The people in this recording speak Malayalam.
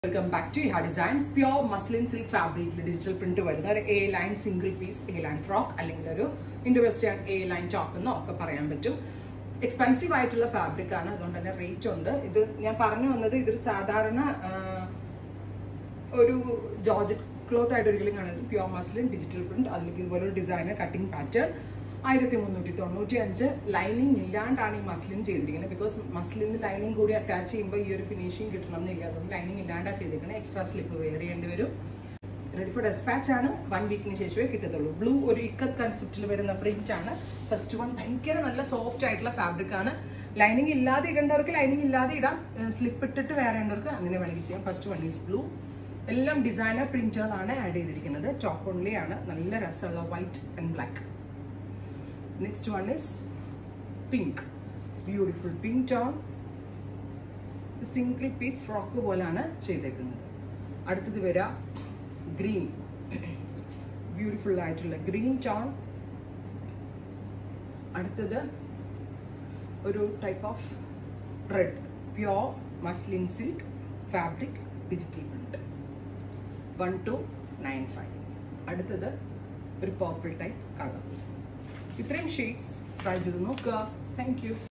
welcome back to Iha designs pure muslin silk ഫാബ്രിക്കിൽ ഡിജിറ്റൽ പ്രിന്റ് വരുന്ന ഒരു A line single piece A line frock അല്ലെങ്കിൽ ഒരു Indo western A line top എന്നോ ഒക്കെ പറയാൻ പറ്റും എക്സ്പെൻസീവ് ആയിട്ടുള്ള ഫാബ്രിക് ആണ് അതുകൊണ്ട് തന്നെ റേറ്റ് ഉണ്ട് ഇത് ഞാൻ പറഞ്ഞു വന്നത് ഇതൊരു സാധാരണ ആ, ഒരു ജോർജറ്റ് ക്ലോത്ത് ആയിട്ട് ഒരിക്കലും കാണുന്നത് പ്യോർ മസ്ലിൻ ഡിജിറ്റൽ പ്രിന്റ് അതിലേക്ക് ഇതുപോലെ ഒരു ഡിസൈനർ കട്ടിംഗ് പാറ്റേൺ ആയിരത്തി മുന്നൂറ്റി തൊണ്ണൂറ്റി അഞ്ച് ലൈനിങ് ഇല്ലാണ്ടാണ് ഈ മസ്ലിൻ ചെയ്തിരിക്കുന്നത് ബിക്കോസ് മസ്ലിന് ലൈനിങ് കൂടി അറ്റാച്ച് ചെയ്യുമ്പോൾ ഈ ഒരു ഫിനിഷിങ് കിട്ടണം എന്നില്ല അതുകൊണ്ട് ലൈനിങ് ഇല്ലാണ്ടാണ് ചെയ്തിരിക്കുന്നത് എക്സ്ട്രാ സ്ലിപ്പ് വെയർ ചെയ്യേണ്ടി വരും റെഡി ഫോർ ഡെസ്പാച്ച് ആണ് വൺ വീക്കിന് ശേഷമേ കിട്ടത്തുള്ളൂ ബ്ലൂ ഒരു ഇക്കത്ത് കൺസെപ്റ്റിൽ വരുന്ന പ്രിന്റ് ആണ് ഫസ്റ്റ് വൺ ഭയങ്കര നല്ല സോഫ്റ്റ് ആയിട്ടുള്ള ഫാബ്രിക് ആണ് ലൈനിങ് ഇല്ലാതെ ഇടേണ്ടവർക്ക് ലൈനിങ് ഇല്ലാതെ ഇടാം സ്ലിപ്പ് ഇട്ടിട്ട് വേറെ ഉണ്ടവർക്ക് അങ്ങനെ വേണമെങ്കിൽ ചെയ്യാം ഫസ്റ്റ് വൺ ഈസ് ബ്ലൂ എല്ലാം ഡിസൈനർ പ്രിന്റുകളാണ് ആഡ് ചെയ്തിരിക്കുന്നത് ടോപ്പ് ഓൺലി ആണ് നല്ല രസമുള്ള white and black next one is pink beautiful pink tone single piece frock പോലാണ് ചെയ്തേക്കുന്നത് അടുത്തത് വരിക ഗ്രീൻ ബ്യൂട്ടിഫുൾ ആയിട്ടുള്ള ഗ്രീൻ ടോൺ അടുത്തത് ഒരു type of red pure muslin silk fabric digital print one two nine five അടുത്തത് ഒരു പർപ്പിൾ ടൈപ്പ് കളർ ഇത്രയും ഷെയ്ഡ്സ് ട്രൈ ചെയ്ത് നോക്കുക താങ്ക് യു